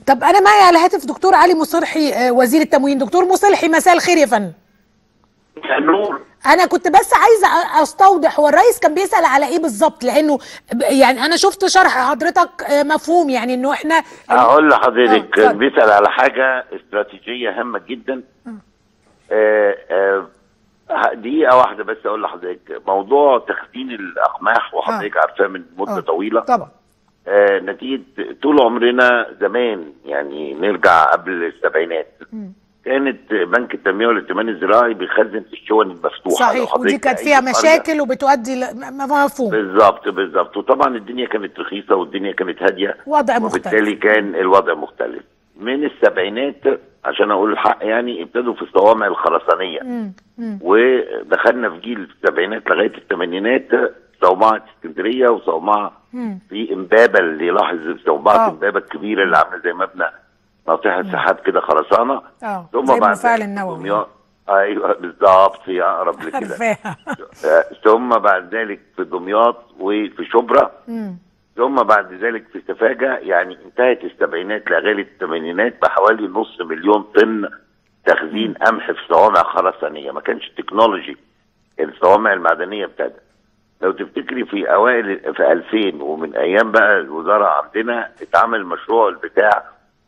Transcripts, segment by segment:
طب انا معي على الهاتف دكتور علي مصلحي آه، وزير التموين دكتور مصلحي مساء الخير يا فندم النور انا كنت بس عايزه أ- استوضح هو الرئيس كان بيسال على ايه بالظبط لانه ب- يعني انا شفت شرح حضرتك آه، مفهوم يعني انه احنا هقول لحضرتك آه، اتفضل. بيسأل على حاجة استراتيجية هامة جدا آه، آه، ه- دقيقة واحدة بس أقول لحضرتك موضوع تخزين الأقماح وحضرتك عارفاه من مدة آه، طويلة طبعا آه، نتيجة طول عمرنا زمان يعني نرجع قبل السبعينات كانت بنك التنمية والائتمان الزراعي بيخزن في الشون المفتوحة لو صحيح حضرتك ودي كانت أي فيها قرية- مشاكل وبتؤدي ل- م- م- مفهوم بالظبط بالظبط وطبعا الدنيا كانت رخيصه والدنيا كانت هاديه وضع مختلف. وبالتالي كان الوضع مختلف من السبعينات عشان اقول الحق يعني ابتدوا في الصوامع الخرسانيه مم. مم. ودخلنا في جيل السبعينات لغايه الثمانينات صومعه اسكندريه وصومعه مم. في امبابه اللي لاحظ صومعه آه. امبابه الكبيره اللي عامله زي مبنى ناطحه سحاب كده خرسانه اه ثم زي بعد المفاعل ذلك النووي دمياط ايوه بالظبط هي اقرب لكده عارفاها آه، ثم بعد ذلك في دمياط وفي شبرا مم. ثم بعد ذلك في سفاجة يعني انتهت السبعينات لغاية الثمانينات بحوالي نص مليون طن تخزين قمح في صوامع خرسانية ما كانش تكنولوجي الصوامع المعدنية ابتدت لو تفتكري في اوائل في 2000 ومن ايام بقى الوزارة عندنا اتعمل مشروع البتاع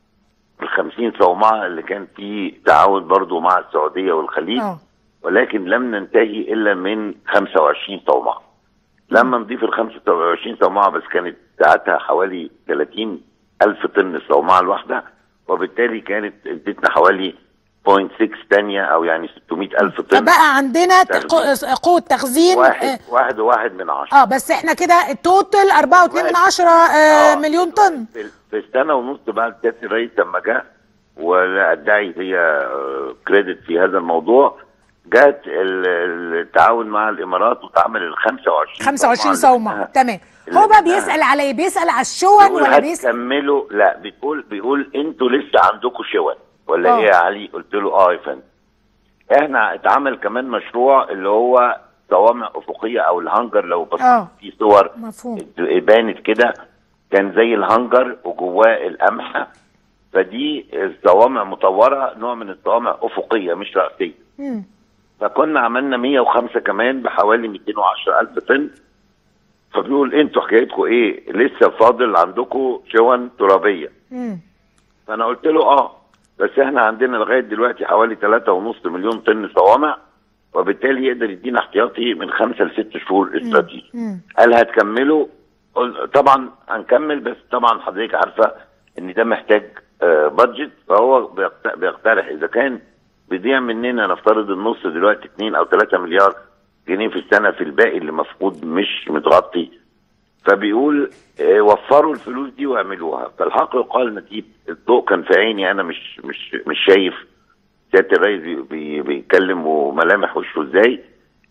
ال 50 صومعة اللي كان فيه تعاون برضو مع السعودية والخليج اه ولكن لم ننتهي الا من 25 صومعه لما نضيف ال 25 صومعه بس كانت ساعتها حوالي 30 الف طن الصومعه الواحده وبالتالي كانت ادتنا حوالي 0.6 ثانيه او يعني 600 الف طن فبقى عندنا ت- تخزين. قو- قوه تخزين واحد آه، واحد وواحد من عشرة اه بس احنا كده التوتال 4.2 من عشرة آه آه. مليون طن في في السنه ونص بعد سياده الرئيس لما جه ولا ادعي هي كريدت في هذا الموضوع جت ال- التعاون مع الامارات واتعمل ال 25 25 صومعة صومعة اللي تمام اللي هو بقى منها- بيسأل على ايه بيسأل على الشون بيقول ولا بيسأل هتكملوا لا بتقول بيقول انتوا لسه عندكم شون ولا آه. ايه يا علي قلت له اه يا فندم احنا اتعمل كمان مشروع اللي هو صوامع افقيه او الهانجر لو بصيت آه. في صور مفهوم بانت كده كان زي الهانجر وجواه القمح فدي الصوامع مطوره نوع من الصوامع افقيه مش راسيه مم. فكنا عملنا 105 كمان بحوالي 210 الف طن فبيقول انتوا حكايتكم ايه لسه فاضل عندكم شون ترابيه مم. فانا قلت له اه بس احنا عندنا لغايه دلوقتي حوالي 3.5 مليون طن صوامع وبالتالي يقدر يدينا احتياطي من خمسه لست شهور استراتيجي مم. قال هتكملوا قل- طبعا هنكمل بس طبعا حضرتك عارفه ان ده محتاج آه، بادجت فهو بيقت- بيقترح اذا كان بيضيع مننا نفترض النص دلوقتي 2 او 3 مليار جنيه في السنه في الباقي اللي مفقود مش متغطي فبيقول آه، وفروا الفلوس دي واعملوها فالحق يقال نتيجه الضوء كان في عيني انا مش مش مش شايف سياده الرئيس بي- بي- بيتكلم وملامح وشه ازاي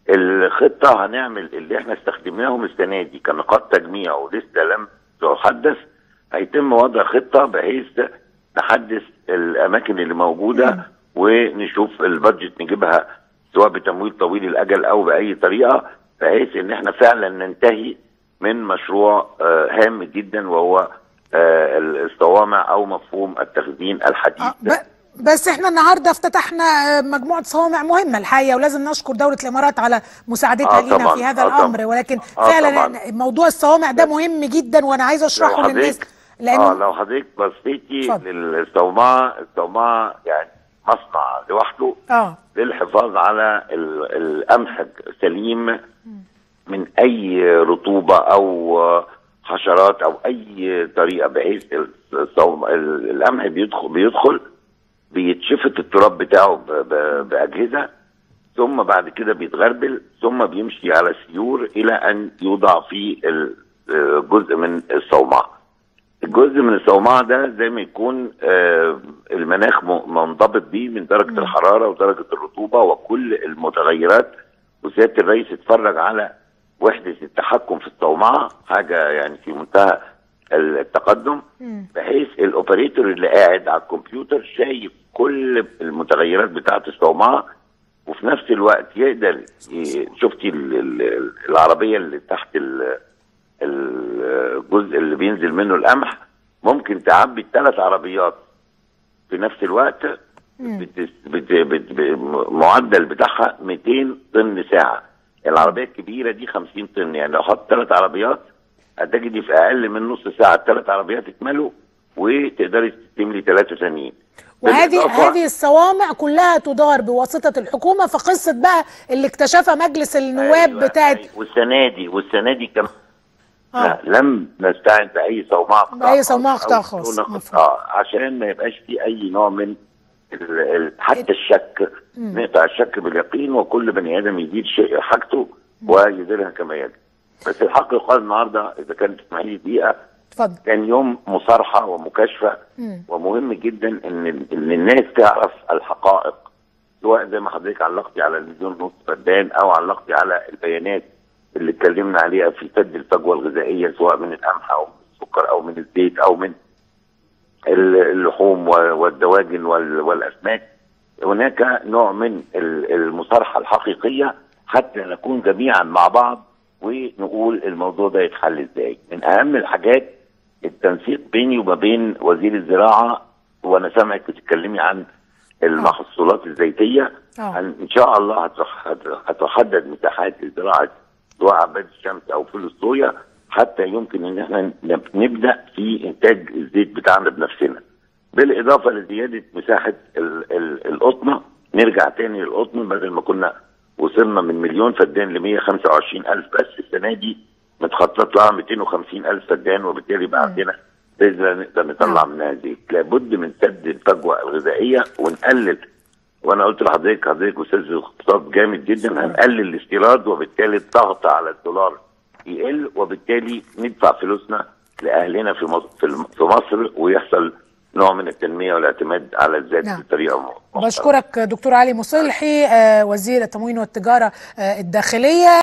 الخطه هنعمل اللي احنا استخدمناهم السنه دي كنقاط تجميع ولسه لم تحدث هيتم وضع خطه بحيث نحدث الاماكن اللي موجوده ونشوف البادجت نجيبها سواء بتمويل طويل الاجل او باي طريقه بحيث ان احنا فعلا ننتهي من مشروع آه، هام جدا وهو آه، الصوامع او مفهوم التخزين الحديث آه ب... بس احنا النهارده افتتحنا آه، مجموعه صوامع مهمه الحقيقه ولازم نشكر دوله الامارات على مساعدتها آه لينا طبعاً، في هذا آه طبعاً. الامر ولكن آه فعلا طبعاً. موضوع الصوامع ده مهم جدا وانا عايزه لو اشرحه للناس حضرتك اه لانه لو حضرتك بصيتي اتفضل. للصومعه الصومعه يعني مصنع لوحده اه للحفاظ على ال- القمح سليم من اي رطوبه او حشرات او اي طريقه بحيث الصوم ال- القمح بيدخل بيدخل بيتشفط التراب بتاعه ب- ب- باجهزه ثم بعد كده بيتغربل ثم بيمشي على سيور الى ان يوضع في ال- جزء من الصومعه الجزء من الصومعه ده زي ما يكون آه، المناخ م- منضبط بيه من درجه الحراره ودرجه الرطوبه وكل المتغيرات وسياده الرئيس اتفرج على وحده التحكم في الصومعه حاجه يعني في منتهى التقدم بحيث الاوبريتور اللي قاعد على الكمبيوتر شايف كل المتغيرات بتاعه الصومعه وفي نفس الوقت يقدر ي- شفتي ال- ال- العربيه اللي تحت ال- الجزء اللي بينزل منه القمح ممكن تعبي الثلاث عربيات في نفس الوقت بت... بت... بت... ب- معدل بتاعها 200 طن ساعه العربيه الكبيره دي 50 طن يعني لو حط ثلاث عربيات هتجدي في اقل من نص ساعه الثلاث عربيات يكملوا وتقدري تملي ثلاثه ثانيين وهذه بالإضافة- هذه الصوامع كلها تدار بواسطه الحكومه فقصه بقى اللي اكتشفها مجلس النواب أيوة، بتاعت أيوة. والسنه دي والسنه دي كمان اه لا لم نستعن باي صومعه قطاع بأي صومعة خاص قطاع أو خاص، دون مفهوم. قطاع عشان ما يبقاش في اي نوع من ال- ال- حتى الشك نقطع الشك باليقين وكل بني ادم يدير شيء حاجته ويديرها كما يجب بس الحق يقال النهارده اذا كانت تسمح لي دقيقه اتفضل كان يوم مصارحه ومكاشفه مم. ومهم جدا ان ان الناس تعرف الحقائق سواء زي ما حضرتك علقتي على المليون نص فدان او علقتي على البيانات اللي اتكلمنا عليها في سد الفجوه الغذائيه سواء من القمح او من السكر او من الزيت او من ال- اللحوم و- والدواجن وال- والاسماك هناك نوع من ال- المصارحه الحقيقيه حتى نكون جميعا مع بعض ونقول الموضوع ده يتحل ازاي من اهم الحاجات التنسيق بيني وما بين وزير الزراعه وانا سامعك بتتكلمي عن المحصولات الزيتيه آه. ان إن شاء الله هتح- هت- هتحدد مساحات لزراعه سواء عباد الشمس او فول الصويا حتى يمكن ان احنا نب- نبدا في انتاج الزيت بتاعنا بنفسنا بالاضافه لزياده مساحه ال- ال- القطنه نرجع تاني للقطن بدل ما كنا وصلنا من مليون فدان ل 125 الف بس السنه دي متخطط لها 250 الف فدان وبالتالي بقى عندنا بذره نقدر نطلع منها زيت لابد من سد الفجوه الغذائيه ونقلل وانا قلت لحضرتك حضرتك استاذ اقتصاد جامد جدا هنقلل الاستيراد وبالتالي الضغط على الدولار يقل وبالتالي ندفع فلوسنا لاهلنا في مصر في الم- في مصر ويحصل نوع من التنميه والاعتماد على الذات نعم. بطريقه محترمة. بشكرك دكتور علي مصلحي آه، وزير التموين والتجاره آه، الداخليه